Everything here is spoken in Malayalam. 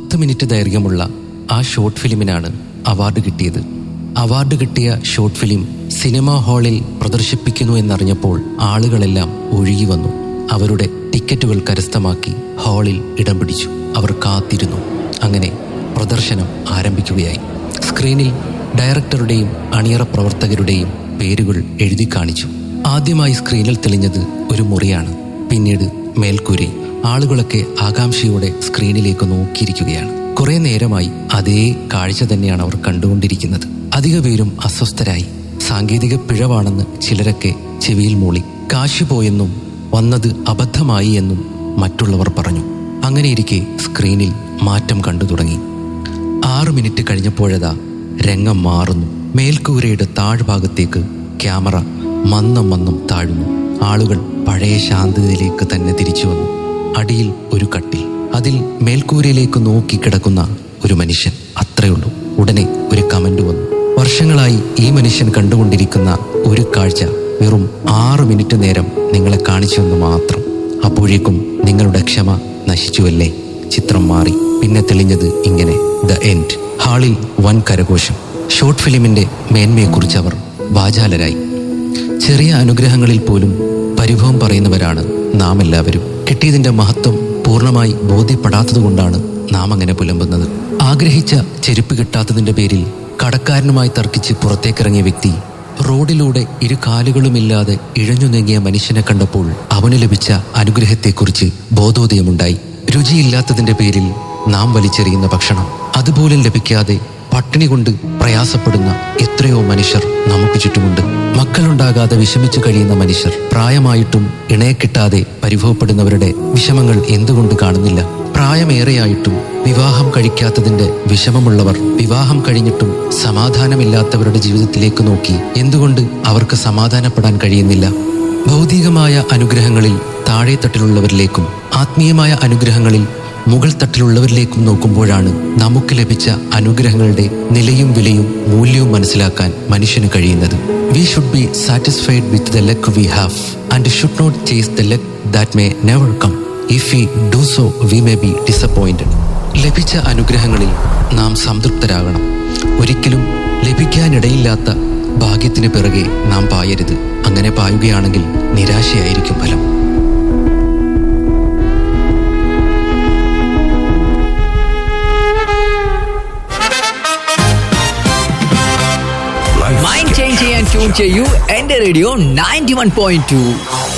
പത്ത് മിനിറ്റ് ദൈർഘ്യമുള്ള ആ ഷോർട്ട് ഫിലിമിനാണ് അവാർഡ് കിട്ടിയത് അവാർഡ് കിട്ടിയ ഷോർട്ട് ഫിലിം സിനിമാ ഹാളിൽ പ്രദർശിപ്പിക്കുന്നു എന്നറിഞ്ഞപ്പോൾ ആളുകളെല്ലാം ഒഴുകി വന്നു അവരുടെ ടിക്കറ്റുകൾ കരസ്ഥമാക്കി ഹാളിൽ ഇടം പിടിച്ചു അവർ കാത്തിരുന്നു അങ്ങനെ പ്രദർശനം ആരംഭിക്കുകയായി സ്ക്രീനിൽ ഡയറക്ടറുടെയും അണിയറ പ്രവർത്തകരുടെയും പേരുകൾ എഴുതി കാണിച്ചു ആദ്യമായി സ്ക്രീനിൽ തെളിഞ്ഞത് ഒരു മുറിയാണ് പിന്നീട് മേൽക്കൂരയും ആളുകളൊക്കെ ആകാംക്ഷയോടെ സ്ക്രീനിലേക്ക് നോക്കിയിരിക്കുകയാണ് കുറെ നേരമായി അതേ കാഴ്ച തന്നെയാണ് അവർ കണ്ടുകൊണ്ടിരിക്കുന്നത് അധിക പേരും അസ്വസ്ഥരായി സാങ്കേതിക പിഴവാണെന്ന് ചിലരൊക്കെ ചെവിയിൽ മൂളി കാശ് പോയെന്നും വന്നത് അബദ്ധമായി എന്നും മറ്റുള്ളവർ പറഞ്ഞു അങ്ങനെയിരിക്കെ സ്ക്രീനിൽ മാറ്റം കണ്ടു തുടങ്ങി ആറു മിനിറ്റ് കഴിഞ്ഞപ്പോഴതാ രംഗം മാറുന്നു മേൽക്കൂരയുടെ താഴ്ഭാഗത്തേക്ക് ക്യാമറ മന്നം മന്നം താഴുന്നു ആളുകൾ പഴയ ശാന്തതയിലേക്ക് തന്നെ തിരിച്ചു വന്നു അടിയിൽ ഒരു കട്ടിൽ അതിൽ മേൽക്കൂരയിലേക്ക് നോക്കിക്കിടക്കുന്ന ഒരു മനുഷ്യൻ അത്രയുള്ളൂ ഉടനെ ഒരു കമന്റ് വന്നു വർഷങ്ങളായി ഈ മനുഷ്യൻ കണ്ടുകൊണ്ടിരിക്കുന്ന ഒരു കാഴ്ച വെറും ആറ് മിനിറ്റ് നേരം നിങ്ങളെ കാണിച്ചുവെന്ന് മാത്രം അപ്പോഴേക്കും നിങ്ങളുടെ ക്ഷമ നശിച്ചുവല്ലേ ചിത്രം മാറി പിന്നെ തെളിഞ്ഞത് ഇങ്ങനെ ദ എൻഡ് ഹാളിൽ വൻ കരഘോഷം ഷോർട്ട് ഫിലിമിന്റെ മേന്മയെക്കുറിച്ച് അവർ വാചാലരായി ചെറിയ അനുഗ്രഹങ്ങളിൽ പോലും പരിഭവം പറയുന്നവരാണ് നാം എല്ലാവരും കിട്ടിയതിന്റെ മഹത്വം പൂർണ്ണമായി ബോധ്യപ്പെടാത്തതുകൊണ്ടാണ് നാം അങ്ങനെ പുലമ്പുന്നത് ആഗ്രഹിച്ച ചെരുപ്പ് കിട്ടാത്തതിന്റെ പേരിൽ കടക്കാരനുമായി തർക്കിച്ച് പുറത്തേക്കിറങ്ങിയ വ്യക്തി റോഡിലൂടെ ഇരു കാലുകളുമില്ലാതെ ഇഴഞ്ഞു നീങ്ങിയ മനുഷ്യനെ കണ്ടപ്പോൾ അവന് ലഭിച്ച അനുഗ്രഹത്തെക്കുറിച്ച് ബോധോദയമുണ്ടായി രുചിയില്ലാത്തതിന്റെ പേരിൽ നാം വലിച്ചെറിയുന്ന ഭക്ഷണം അതുപോലും ലഭിക്കാതെ പട്ടിണി കൊണ്ട് പ്രയാസപ്പെടുന്ന എത്രയോ മനുഷ്യർ നമുക്ക് ചുറ്റുമുണ്ട് മക്കളുണ്ടാകാതെ വിഷമിച്ചു കഴിയുന്ന മനുഷ്യർ പ്രായമായിട്ടും ഇണയെ കിട്ടാതെ പരിഭവപ്പെടുന്നവരുടെ വിഷമങ്ങൾ എന്തുകൊണ്ട് കാണുന്നില്ല പ്രായമേറെയായിട്ടും വിവാഹം കഴിക്കാത്തതിന്റെ വിഷമമുള്ളവർ വിവാഹം കഴിഞ്ഞിട്ടും സമാധാനമില്ലാത്തവരുടെ ജീവിതത്തിലേക്ക് നോക്കി എന്തുകൊണ്ട് അവർക്ക് സമാധാനപ്പെടാൻ കഴിയുന്നില്ല ഭൗതികമായ അനുഗ്രഹങ്ങളിൽ താഴെ തട്ടിലുള്ളവരിലേക്കും ആത്മീയമായ അനുഗ്രഹങ്ങളിൽ മുകൾ തട്ടിലുള്ളവരിലേക്കും നോക്കുമ്പോഴാണ് നമുക്ക് ലഭിച്ച അനുഗ്രഹങ്ങളുടെ നിലയും വിലയും മൂല്യവും മനസ്സിലാക്കാൻ മനുഷ്യന് കഴിയുന്നത് we should be satisfied with the luck we have and should not chase the luck that may never come if we do so we may be disappointed ലഭിച്ച അനുഗ്രഹങ്ങളിൽ നാം സംതൃപ്തരാകണം ഒരിക്കലും ലഭിക്കാനിടയില്ലാത്ത ഭാഗ്യത്തിന് പിറകെ നാം പായരുത് അങ്ങനെ പായുകയാണെങ്കിൽ നിരാശയായിരിക്കും ഫലം മൈൻഡ് ചേഞ്ച് ചെയ്യാൻ ട്യൂൺ ചെയ്യൂ എന്റെ radio ninety one point to